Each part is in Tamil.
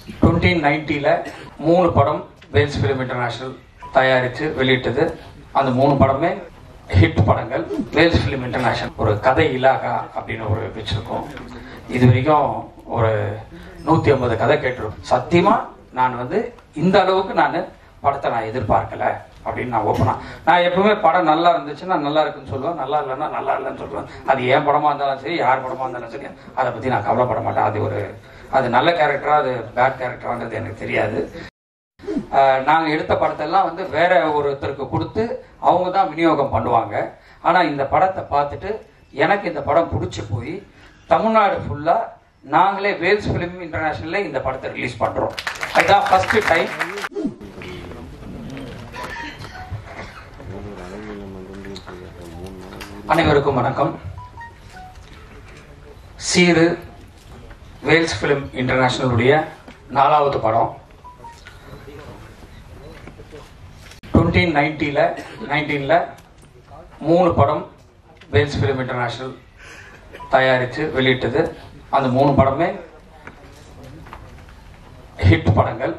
டுவெண்ட்டீன் நைன்ட்டியில் மூணு படம் வேல்ஸ் ஃபிலிம் இன்டர்நேஷனல் தயாரித்து வெளியிட்டது அந்த மூணு படமே ஹிட் படங்கள் வேல்ஸ் ஃபிலிம் இன்டர்நேஷனல் ஒரு கதை இலாகா அப்படின்னு ஒரு வச்சுருக்கோம் இது வரைக்கும் ஒரு நூற்றி ஐம்பது கதை கேட்டிருக்கோம் சத்தியமாக நான் வந்து இந்த அளவுக்கு நான் படத்தை நான் எதிர்பார்க்கல அப்படின்னு நான் ஓப்பனா நான் எப்பவுமே படம் நல்லா இருந்துச்சுன்னா நல்லா இருக்குன்னு சொல்லுவேன் நல்லா இல்லைன்னா நல்லா இல்லைன்னு சொல்லுவேன் அது என் படமா இருந்தாலும் சரி யார் படமா இருந்தாலும் சரி அதை பத்தி நான் கவலைப்பட மாட்டேன் அது ஒரு அது நல்ல கேரக்டரா அது பேட் கேரக்டரான்றது எனக்கு தெரியாது ஆஹ் நாங்க எடுத்த படத்தெல்லாம் வந்து வேற ஒருத்தருக்கு கொடுத்து அவங்க தான் விநியோகம் பண்ணுவாங்க ஆனா இந்த படத்தை பார்த்துட்டு எனக்கு இந்த படம் பிடிச்சி போய் தமிழ்நாடு ஃபுல்லா நாங்களே வேல்ஸ் ஃபிலிம் இன்டர்நேஷனல்ல இந்த படத்தை ரிலீஸ் பண்றோம் அதுதான் ஃபர்ஸ்ட் டைம் அனைவருக்கும் வணக்கம் சீரு வேல்ஸ் ஃபிலிம் இன்டர்நேஷனலுடைய நாலாவது படம் டுவெண்ட்டீன் நைன்ட்டியில் நைன்டீனில் மூணு படம் வேல்ஸ் ஃபிலிம் இன்டர்நேஷனல் தயாரித்து வெளியிட்டது அந்த மூணு படமே ஹிட் படங்கள்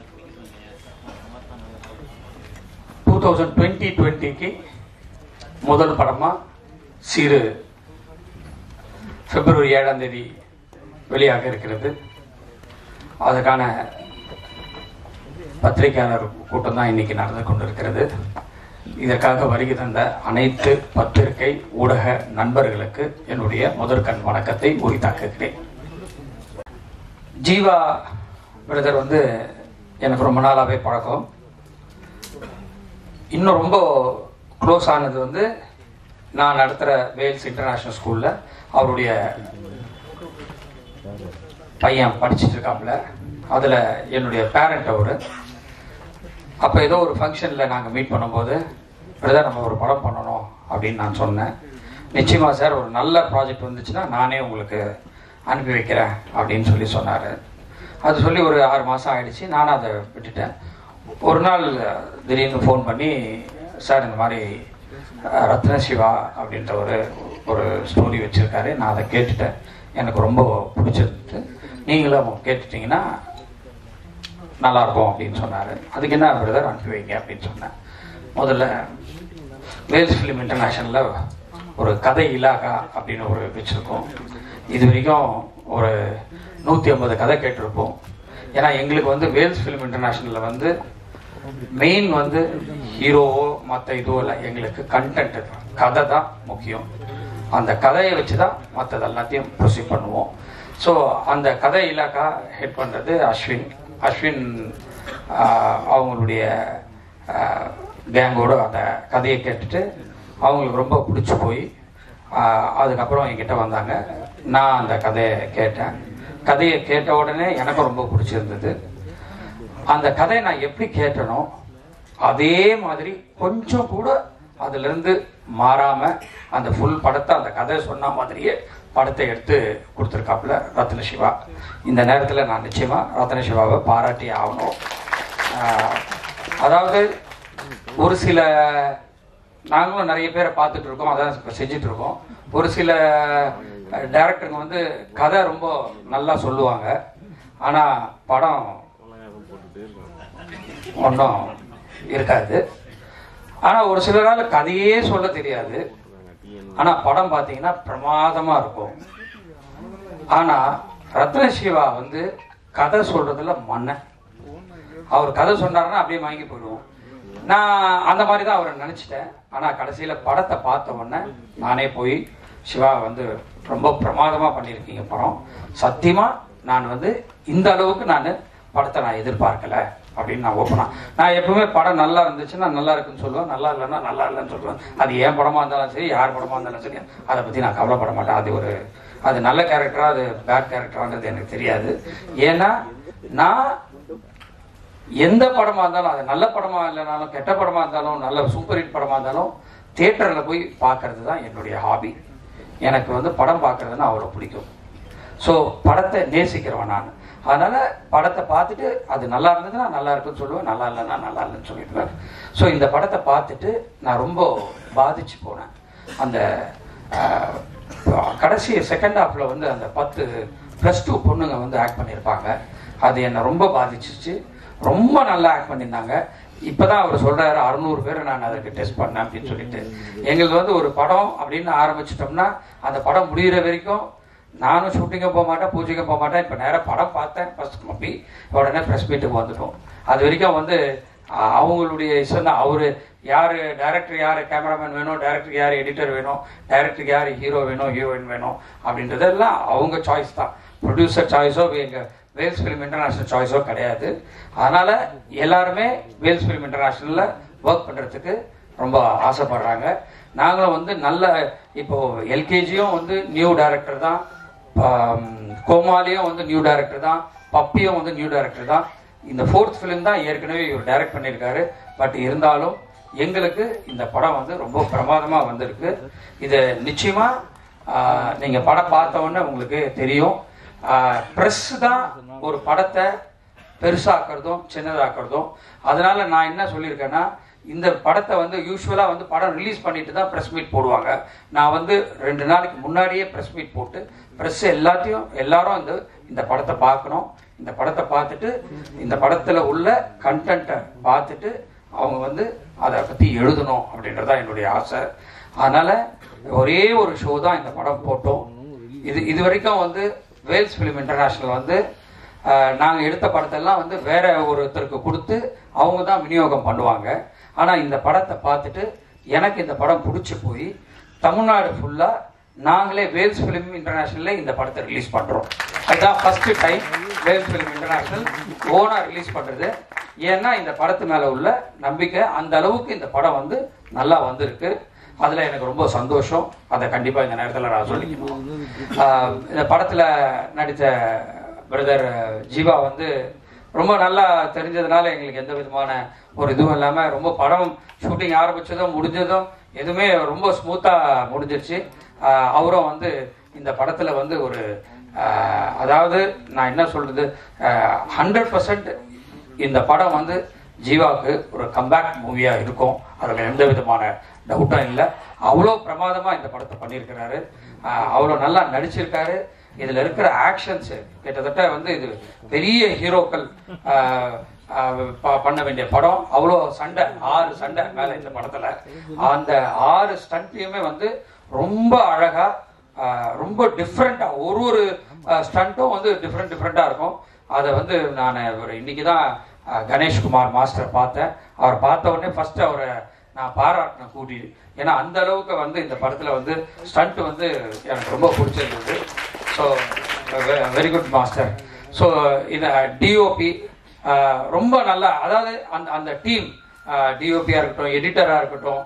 டூ தௌசண்ட் டுவெண்ட்டி டுவெண்ட்டிக்கு முதல் படமாக சிறு பிப்ரவரி ஏழாம் தேதி வெளியாக இருக்கிறது அதுக்கான பத்திரிகையாளர் கூட்டம் தான் இன்னைக்கு நடந்து கொண்டிருக்கிறது இதற்காக வருகை தந்த அனைத்து பத்திரிகை ஊடக நண்பர்களுக்கு என்னுடைய முதற்கண் வணக்கத்தை உரித்தாக்குகிறேன் ஜீவா பிரதர் வந்து எனக்கு ரொம்ப நாளாவே பழக்கம் இன்னும் ரொம்ப க்ளோஸ் ஆனது வந்து நான் நடத்துகிற வேல்ஸ் இன்டர்நேஷ்னல் ஸ்கூலில் அவருடைய பையன் படிச்சுட்டு இருக்காப்புல அதில் என்னுடைய பேரண்ட் அவர் அப்போ ஏதோ ஒரு ஃபங்க்ஷனில் நாங்கள் மீட் பண்ணும்போது பிரதர் நம்ம ஒரு படம் பண்ணணும் அப்படின்னு நான் சொன்னேன் நிச்சயமா சார் ஒரு நல்ல ப்ராஜெக்ட் வந்துச்சுன்னா நானே உங்களுக்கு அனுப்பி வைக்கிறேன் அப்படின்னு சொல்லி சொன்னார் அது சொல்லி ஒரு ஆறு மாதம் ஆயிடுச்சு நானும் அதை விட்டுட்டேன் ஒரு நாள் திடீர்னு ஃபோன் பண்ணி சார் இந்த மாதிரி அஹ், ரத்ன சிவா அப்படின்ற ஒரு ஒரு ஸ்டோரி வச்சுருக்காரு நான் அதை கேட்டுட்டேன் எனக்கு ரொம்ப பிடிச்சிருந்துச்சு நீங்களும் கேட்டுட்டீங்கன்னா நல்லா இருக்கும் அப்படின்னு சொன்னார் அதுக்கு என்ன பிரதர் அனுப்பி வைங்க அப்படின்னு சொன்னேன் முதல்ல வேல்ஸ் ஃபிலிம் இன்டர்நேஷனலில் ஒரு கதை இலாகா அப்படின்னு ஒரு வச்சுருக்கோம் இது வரைக்கும் ஒரு நூற்றி ஐம்பது கதை கேட்டிருப்போம் ஏன்னா எங்களுக்கு வந்து வேல்ஸ் ஃபிலிம் இன்டர்நேஷனலில் வந்து மெயின் வந்து ஹீரோவோ மற்ற இதுவோ இல்லை எங்களுக்கு கண்டென்ட் கதை தான் முக்கியம் அந்த கதையை வச்சு தான் மற்றது எல்லாத்தையும் ப்ரொசீட் பண்ணுவோம் ஸோ அந்த கதை இலாக்கா ஹெட் பண்ணுறது அஸ்வின் அஸ்வின் ஆஹ், அவங்களுடைய கேங்கோட அந்த கதையை கேட்டுட்டு அவங்களுக்கு ரொம்ப பிடிச்சி போய் ஆஹ், அதுக்கப்புறம் என்கிட்ட வந்தாங்க நான் அந்த கதையை கேட்டேன் கதையை கேட்ட உடனே எனக்கும் ரொம்ப பிடிச்சிருந்தது அந்த கதையை நான் எப்படி கேட்டனோ அதே மாதிரி கொஞ்சம் கூட அதுல இருந்து மாறாம அந்த ஃபுல் படத்தை அந்த கதை சொன்ன மாதிரியே படத்தை எடுத்து கொடுத்துருக்காப்புல ரத்ன சிவா இந்த நேரத்தில் நான் நிச்சயமா ரத்ன சிவாவை பாராட்டி ஆகணும் ஆஹ், அதாவது ஒரு சில நாங்களும் நிறைய பேரை பார்த்துட்டு இருக்கோம் அதான் இப்ப செஞ்சுட்டு இருக்கோம் ஒரு சில டேரக்டருங்க வந்து கதை ரொம்ப நல்லா சொல்லுவாங்க ஆனா படம் ஒன்றும் இருக்காது ஆனா ஒரு சிலரால கதையே சொல்ல தெரியாது ஆனா படம் பார்த்தீங்கன்னா பிரமாதமா இருக்கும் ஆனா ரத்ன சிவா வந்து கதை சொல்றதுல மன்னன் அவர் கதை சொன்னாருன்னா அப்படியே வாங்கி போயிடுவோம் நான் அந்த மாதிரி தான் அவரை நினைச்சிட்டேன் ஆனா கடைசியில படத்தை பார்த்த உடனே நானே போய் சிவா வந்து ரொம்ப பிரமாதமா பண்ணியிருக்கீங்க படம் சத்தியமா நான் வந்து இந்த அளவுக்கு நான் படத்தை நான் எதிர்பார்க்கல அப்படின்னு நான் ஓப்பனா நான் எப்பவுமே படம் நல்லா இருந்துச்சுன்னா நல்லா இருக்குன்னு சொல்லுவேன் நல்லா இல்லைன்னா நல்லா இல்லைன்னு சொல்லுவேன் அது என் படமா இருந்தாலும் சரி யார் படமா இருந்தாலும் சரி அதை பத்தி நான் கவலைப்பட மாட்டேன் அது ஒரு அது நல்ல கேரக்டரா அது பேட் கேரக்டரான்றது எனக்கு தெரியாது ஏன்னா நான் எந்த படமா இருந்தாலும் அது நல்ல படமா இல்லைனாலும் கெட்ட படமா இருந்தாலும் நல்ல சூப்பர் ஹிட் படமா இருந்தாலும் தியேட்டர்ல போய் பார்க்கிறது தான் என்னுடைய ஹாபி எனக்கு வந்து படம் பார்க்கறதுன்னா அவ்வளோ பிடிக்கும் ஸோ படத்தை நேசிக்கிறவன் நான் அதனால படத்தை பார்த்துட்டு அது நல்லா இருந்ததுன்னா நல்லா இருக்குன்னு சொல்லுவேன் நல்லா இல்லைன்னா நல்லா இல்லைன்னு சொல்லிடுவேன் ஸோ இந்த படத்தை பார்த்துட்டு நான் ரொம்ப பாதிச்சு போனேன் அந்த ஆஹ், கடைசி செகண்ட் ஹாஃப்ல வந்து அந்த பத்து ப்ளஸ் டூ பொண்ணுங்க வந்து ஆக்ட் பண்ணியிருப்பாங்க அது என்னை ரொம்ப பாதிச்சிச்சு ரொம்ப நல்லா ஆக்ட் பண்ணியிருந்தாங்க இப்பதான் அவர் சொல்றாரு அறுநூறு பேரை நான் அதுக்கு டெஸ்ட் பண்ணேன் அப்படின்னு சொல்லிட்டு எங்களுக்கு வந்து ஒரு படம் அப்படின்னு ஆரம்பிச்சிட்டோம்னா அந்த படம் முடிகிற வரைக்கும் நானும் ஷூட்டிங்க போக மாட்டேன் பூஜைக்கு போக மாட்டேன் இப்போ நேராக படம் பார்த்தேன் ஃபர்ஸ்ட் காப்பி உடனே ப்ரெஸ் மீட்டுக்கு வந்துட்டோம் அது வரைக்கும் வந்து அஹ், அவங்களுடைய இஷ்டம் தான் அவரு யாரு டைரக்டர் யாரு கேமராமேன் வேணும் டைரக்டருக்கு யார் எடிட்டர் வேணும் டைரக்டருக்கு யார் ஹீரோ வேணும் ஹீரோயின் வேணும் அப்படின்றதெல்லாம் அவங்க சாய்ஸ் தான் ப்ரொடியூசர் சாய்ஸோ எங்க வேல்ஸ் ஃபிலிம் இன்டர்நேஷனல் சாய்ஸோ கிடையாது அதனால எல்லாருமே வேல்ஸ் ஃபிலிம் இன்டர்நேஷனல்ல ஒர்க் பண்றதுக்கு ரொம்ப ஆசைப்படுறாங்க நாங்களும் வந்து நல்ல இப்போ எல்கேஜியும் வந்து நியூ டைரக்டர் தான் ஆம், கோமாலியும் வந்து நியூ டைரக்டர் தான் பப்பியும் வந்து நியூ டைரக்டர் தான் இந்த ஃபோர்த் ஃபிலிம் தான் ஏற்கனவே இவர் டைரக்ட் பண்ணியிருக்காரு பட் இருந்தாலும் எங்களுக்கு இந்த படம் வந்து ரொம்ப பிரமாதமா வந்திருக்கு இது நிச்சயமா ஆஹ், நீங்க படம் பார்த்த உடனே உங்களுக்கு தெரியும் ப்ரெஸ் தான் ஒரு படத்தை பெருசாக்குறதும் சின்னதாக்குறதும் அதனால நான் என்ன சொல்லியிருக்கேன்னா இந்த படத்தை வந்து யூஸ்வலாக வந்து படம் ரிலீஸ் பண்ணிட்டு தான் ப்ரெஸ் மீட் போடுவாங்க நான் வந்து ரெண்டு நாளைக்கு முன்னாடியே ப்ரெஸ் மீட் போட்டு ப்ரெஸ் எல்லாத்தையும் எல்லாரும் இந்த இந்த படத்தை பார்க்கணும் இந்த படத்தை பார்த்துட்டு இந்த படத்தில் உள்ள கண்டென்ட்டை பார்த்துட்டு அவங்க வந்து அதை பற்றி எழுதணும் அப்படின்றதான் என்னுடைய ஆசை அதனால ஒரே ஒரு ஷோ தான் இந்த படம் போட்டோம் இது இது வரைக்கும் வந்து வேல்ஸ் ஃபிலிம் இன்டர்நேஷனல் வந்து அஹ், நாங்க எடுத்த படத்தெல்லாம் வந்து வேற ஒருத்தருக்கு கொடுத்து அவங்க தான் விநியோகம் பண்ணுவாங்க ஆனா இந்த படத்தை பார்த்துட்டு எனக்கு இந்த படம் பிடிச்சி போய் தமிழ்நாடு ஃபுல்லா நாங்களே வேல்ஸ் ஃபிலிம் இன்டர்நேஷனல்ல இந்த படத்தை ரிலீஸ் பண்றோம் அதுதான் first time Vels film international ஓனா ரிலீஸ் பண்றது ஏன்னா இந்த படத்து மேல உள்ள நம்பிக்கை அந்த அளவுக்கு இந்த படம் வந்து நல்லா வந்திருக்கு அதுல எனக்கு ரொம்ப சந்தோஷம் அதை கண்டிப்பா இந்த நேரத்துல நான் சொல்லிக்கணும் ஆஹ் இந்த படத்துல நடித்த பிரதர் ஜீவா வந்து ரொம்ப நல்லா தெரிஞ்சதுனால எங்களுக்கு எந்த விதமான ஒரு இதுவும் இல்லாம ரொம்ப படம் ஷூட்டிங் ஆரம்பிச்சதும் முடிஞ்சதும் எதுவுமே ரொம்ப ஸ்மூத்தா முடிஞ்சிருச்சு ஆஹ் அவரும் வந்து இந்த படத்துல வந்து ஒரு ஆஹ் அதாவது நான் என்ன சொல்றது ஹண்ட்ரட் பர்சன்ட் இந்த படம் வந்து ஜீவாவுக்கு ஒரு கம்பேக் மூவியா இருக்கும் அதுல எந்த விதமான டவுட்டும் இல்லை அவ்வளோ பிரமாதமா இந்த படத்தை பண்ணியிருக்கிறாரு ஆஹ் அவ்வளோ நல்லா நடிச்சிருக்காரு இதுல இருக்கிற ஆக்ஷன்ஸ் கிட்டத்தட்ட வந்து இது பெரிய ஹீரோக்கள் ஆஹ் ஆஹ் ப- பண்ண வேண்டிய படம் அவ்வளோ சண்டை ஆறு சண்டை மேல இந்த படத்துல அந்த ஆறு ஸ்டண்ட்லயுமே வந்து ரொம்ப அழகா ஆஹ் ரொம்ப டிஃப்ரெண்டா ஒரு ஒரு ஸ்டண்ட்டும் வந்து டிஃப்ரெண்ட் டிஃப்ரெண்டா இருக்கும் அதை வந்து நான் ஒரு இன்னைக்கு தான் கணேஷ்குமார் மாஸ்டர் பார்த்தேன் அவர் பார்த்த உடனே ஃபர்ஸ்ட் அவரை நான் பாராட்டினேன் கூட்டிட்டு ஏன்னா அந்த அளவுக்கு வந்து இந்த படத்துல வந்து ஸ்டண்ட் வந்து எனக்கு ரொம்ப பிடிச்சிருந்தது so very good master so இந்த டிஓபி ரொம்ப நல்லா அதாவது அந்த அந்த டீம் டிஓபியா இருக்கட்டும் எடிட்டரா இருக்கட்டும்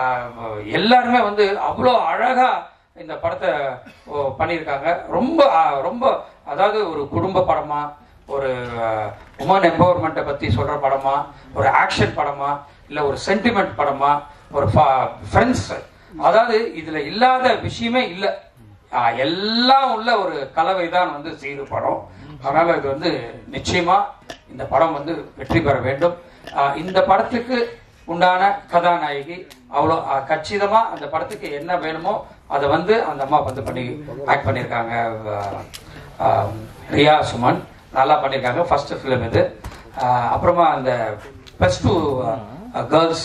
ஆஹ் எல்லாருமே வந்து அவ்வளோ அழகா இந்த படத்தை ஓ, பண்ணியிருக்காங்க ரொம்ப ஆஹ் ரொம்ப அதாவது ஒரு குடும்ப படமா ஒரு உமன் எம்பவர்மெண்ட்டை பத்தி சொல்ற படமா ஒரு ஆக்ஷன் படமா இல்ல ஒரு சென்டிமெண்ட் படமா ஒரு ஃப்ரெண்ட்ஸ் அதாவது இதுல இல்லாத விஷயமே இல்ல ஆஹ் எல்லாம் உள்ள ஒரு கலவை தான் வந்து சீரு படம் அதனால இது வந்து நிச்சயமா இந்த படம் வந்து வெற்றி பெற வேண்டும் ஆஹ் இந்த படத்துக்கு உண்டான கதாநாயகி அவ்வளோ ஆஹ் கச்சிதமா அந்த படத்துக்கு என்ன வேணுமோ அதை வந்து அந்த அம்மா வந்து பண்ணி ஆக்ட் பண்ணியிருக்காங்க ஆஹ் ஆஹ் ரியா சுமன் நல்லா பண்ணியிருக்காங்க ஃபர்ஸ்ட் ஃபிலிம் இது ஆஹ் அப்புறமா அந்த ப்ளஸ் டூ கேர்ள்ஸ்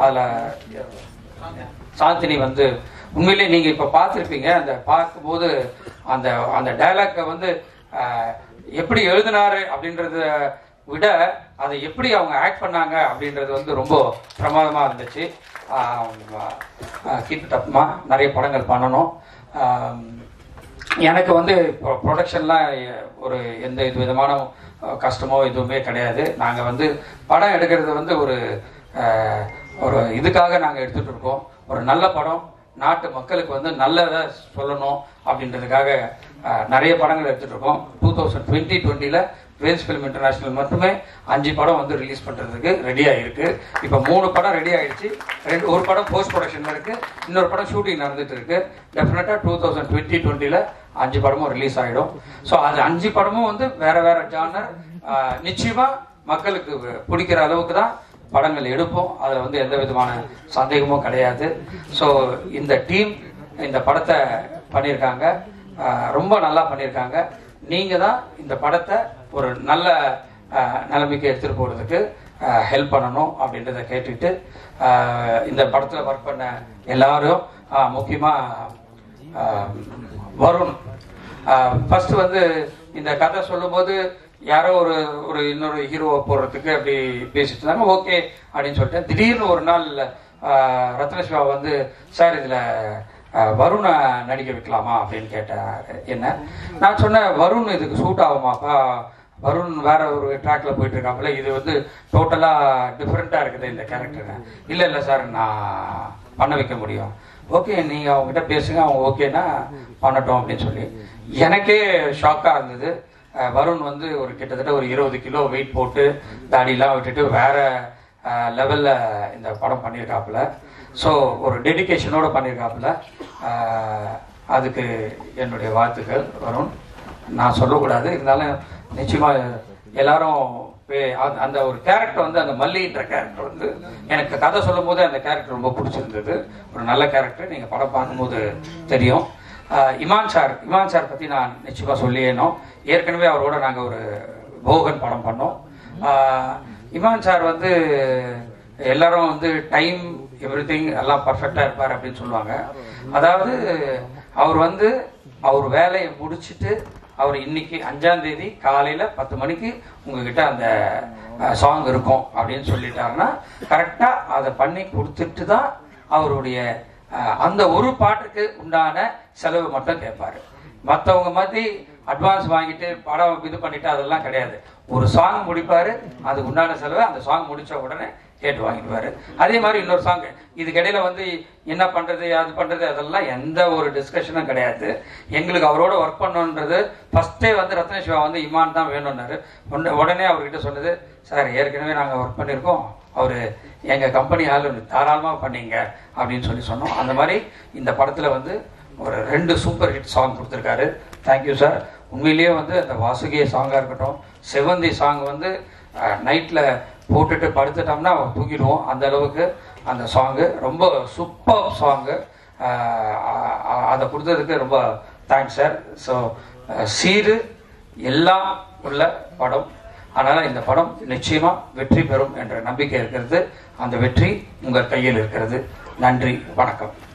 அதில் சாந்தினி வந்து உண்மையிலேயே நீங்க இப்ப பார்த்திருப்பீங்க அந்த பார்க்கும்போது அந்த அந்த டைலாக்கை வந்து ஆஹ், எப்படி எழுதினாரு அப்படின்றத விட அதை எப்படி அவங்க ஆக்ட் பண்ணாங்க அப்படின்றது வந்து ரொம்ப பிரமாதமா இருந்துச்சு கீப் தப்புமா நிறைய படங்கள் பண்ணணும் ஆஹ், எனக்கு வந்து ப்ரொடக்ஷன்லாம் ஒரு எந்த இது விதமான அஹ், கஷ்டமோ எதுவுமே கிடையாது நாங்கள் வந்து படம் எடுக்கிறது வந்து ஒரு அஹ், ஒரு இதுக்காக நாங்கள் எடுத்துட்டு இருக்கோம் ஒரு நல்ல படம் நாட்டு மக்களுக்கு வந்து நல்லதை சொல்லணும் அப்படின்றதுக்காக அஹ், நிறைய படங்கள் எடுத்துட்டு இருக்கோம் டூ தௌசண்ட் டுவெண்ட்டி டுவெண்ட்டியில் வேல்ஸ் ஃபிலிம் இன்டர்நேஷனல் மட்டுமே அஞ்சு படம் வந்து ரிலீஸ் பண்றதுக்கு ரெடியா இருக்கு இப்போ மூணு படம் ரெடி ஆயிடுச்சு ரெண்டு ஒரு படம் போஸ்ட் ப்ரொடக்ஷன்ல இருக்கு இன்னொரு படம் ஷூட்டிங் நடந்துட்டு இருக்கு டெஃபினட்டா டூ தௌசண்ட் டுவெண்ட்டி டுவெண்ட்டில அஞ்சு படமும் ரிலீஸ் ஆயிடும் ஸோ அது அஞ்சு படமும் வந்து வேற வேற ஜானர் நிச்சயமா மக்களுக்கு பிடிக்கிற அளவுக்கு தான் படங்கள் எடுப்போம் அதுல வந்து எந்த விதமான சந்தேகமும் கிடையாது ஸோ இந்த டீம் இந்த படத்தை பண்ணியிருக்காங்க ஆஹ் ரொம்ப நல்லா பண்ணியிருக்காங்க நீங்க தான் இந்த படத்தை ஒரு நல்ல அஹ், நிலைமைக்கு எடுத்துகிட்டு போகிறதுக்கு ஹெல்ப் பண்ணணும் அப்படின்றத கேட்டுக்கிட்டு அஹ், இந்த படத்தில் ஒர்க் பண்ண எல்லாரும் முக்கியமாக வருண் ஃபர்ஸ்ட் வந்து இந்த கதை சொல்லும்போது யாரோ ஒரு ஒரு இன்னொரு ஹீரோவை போடுறதுக்கு அப்படி பேசிட்டு இருந்தாங்க ஓகே அப்படின்னு சொல்லிட்டு திடீர்னு ஒரு நாள் ஆஹ், ரத்ன சிவா வந்து சார் இதில் வருணை நடிக்க வைக்கலாமா அப்படின்னு கேட்டார் என்ன நான் சொன்னேன் வருண் இதுக்கு சூட் ஆகுமாப்பா வருண் வேற ஒரு ட்ராக்ல போயிட்டு இருக்காப்புல இது வந்து டோட்டலா டிஃப்ரெண்டா இருக்குது இந்த கேரக்டர் இல்ல இல்ல சார் நான் பண்ண வைக்க முடியும் ஓகே நீங்க அவங்க கிட்ட பேசுங்க அவங்க ஓகேனா பண்ணட்டும் அப்படின்னு சொல்லி எனக்கே ஷாக்கா இருந்தது அஹ் வருண் வந்து ஒரு கிட்டத்தட்ட ஒரு இருபது கிலோ வெயிட் போட்டு தாடியெல்லாம் விட்டுட்டு வேற லெவல்ல இந்த படம் பண்ணியிருக்காப்புல ஸோ ஒரு டெடிகேஷனோட பண்ணியிருக்காப்புல அஹ் அதுக்கு என்னுடைய வாழ்த்துக்கள் வருண் நான் சொல்லக்கூடாது இருந்தாலும் நிச்சயமா எல்லாரும் பே- அந்த- அந்த ஒரு கேரக்டர் வந்து அந்த மல்லின்ற கேரக்டர் வந்து எனக்கு கதை சொல்லும் போதே அந்த கேரக்டர் ரொம்ப பிடிச்சிருந்தது ஒரு நல்ல கேரக்டர் நீங்க படம் பார்க்கும்போது தெரியும் ஆஹ் இமான் சார் இமான் சார் பத்தி நான் நிச்சயமா சொல்லியேனோம் ஏற்கனவே அவரோட நாங்க ஒரு போகன் படம் பண்ணோம் ஆஹ் இமான் சார் வந்து எல்லாரும் வந்து டைம் எவ்ரி எல்லாம் பர்ஃபெக்டா இருப்பார் அப்படின்னு சொல்லுவாங்க அதாவது அவர் வந்து அவர் வேலையை முடிச்சிட்டு அவர் இன்னைக்கு அஞ்சாம் தேதி காலையில பத்து மணிக்கு உங்ககிட்ட அந்த சாங் இருக்கும் அப்படின்னு சொல்லிட்டாருன்னா கரெக்டா அதை பண்ணி கொடுத்துட்டு தான் அவருடைய அஹ், அந்த ஒரு பாட்டுக்கு உண்டான செலவு மட்டும் கேட்பாரு மற்றவங்க மாதிரி அட்வான்ஸ் வாங்கிட்டு படம் இது பண்ணிட்டு அதெல்லாம் கிடையாது ஒரு சாங் முடிப்பாரு அதுக்கு உண்டான செலவை அந்த சாங் முடிச்ச உடனே கேட்டு வாங்கிடுவாரு அதே மாதிரி இன்னொரு சாங் இதுக்கிடையில வந்து என்ன பண்றது அது பண்றது அதெல்லாம் எந்த ஒரு டிஸ்கஷனும் கிடையாது எங்களுக்கு அவரோட ஒர்க் பண்ணணுன்றது ஃபர்ஸ்டே வந்து ரத்ன சிவா வந்து இமான் தான் வேணும்னாரு உடனே- உடனே அவர்கிட்ட சொன்னது சார் ஏற்கனவே நாங்க ஒர்க் பண்ணியிருக்கோம் அவரு எங்க கம்பெனி ஆளு தாராளமா பண்ணீங்க அப்படின்னு சொல்லி சொன்னோம் அந்த மாதிரி இந்த படத்துல வந்து ஒரு ரெண்டு சூப்பர் ஹிட் சாங் கொடுத்துருக்காரு தேங்க்யூ சார் உண்மையிலேயே வந்து அந்த வாசுகிய சாங்கா இருக்கட்டும் செவந்தி சாங் வந்து நைட்ல போட்டுட்டு படுத்துட்டோம்னா தூங்கிடுவோம் அந்த அளவுக்கு அந்த சாங்கு ரொம்ப சூப்பர் சாங்கு அதை கொடுத்ததுக்கு ரொம்ப தேங்க்ஸ் சார் ஸோ சீரு எல்லாம் உள்ள படம் அதனால இந்த படம் நிச்சயமா வெற்றி பெறும் என்ற நம்பிக்கை இருக்கிறது அந்த வெற்றி உங்கள் கையில் இருக்கிறது நன்றி வணக்கம்